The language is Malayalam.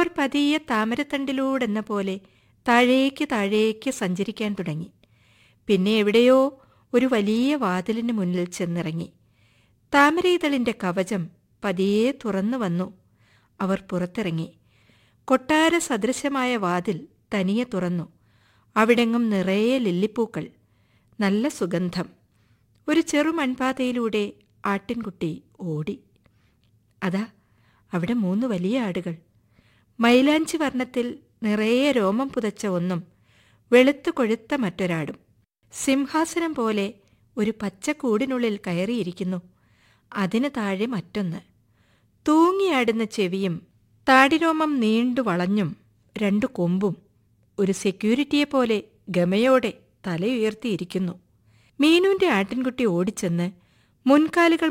അവർ പതിയെ താമരത്തണ്ടിലൂടെന്ന പോലെ താഴേക്ക് താഴേക്ക് സഞ്ചരിക്കാൻ തുടങ്ങി പിന്നെ എവിടെയോ ഒരു വലിയ വാതിലിന് മുന്നിൽ ചെന്നിറങ്ങി താമരയിതളിന്റെ കവചം പതിയെ തുറന്നു വന്നു അവർ പുറത്തിറങ്ങി കൊട്ടാര സദൃശമായ വാതിൽ തനിയെ തുറന്നു അവിടെങ്ങും നിറയെ ലില്ലിപ്പൂക്കൾ നല്ല സുഗന്ധം ഒരു ചെറു മൺപാതയിലൂടെ ആട്ടിൻകുട്ടി ഓടി അതാ അവിടെ മൂന്ന് വലിയ ആടുകൾ മൈലാഞ്ചി വർണ്ണത്തിൽ നിറയെ രോമം പുതച്ച ഒന്നും വെളുത്തു കൊഴുത്ത മറ്റൊരാടും സിംഹാസനം പോലെ ഒരു പച്ചക്കൂടിനുള്ളിൽ കയറിയിരിക്കുന്നു അതിന് താഴെ മറ്റൊന്ന് തൂങ്ങിയാടുന്ന ചെവിയും താടിരോമം നീണ്ടു വളഞ്ഞും രണ്ടു കൊമ്പും ഒരു സെക്യൂരിറ്റിയെപ്പോലെ ഗമയോടെ തലയുയർത്തിയിരിക്കുന്നു മീനുവിന്റെ ആട്ടിൻകുട്ടി ഓടിച്ചെന്ന് മുൻകാലുകൾ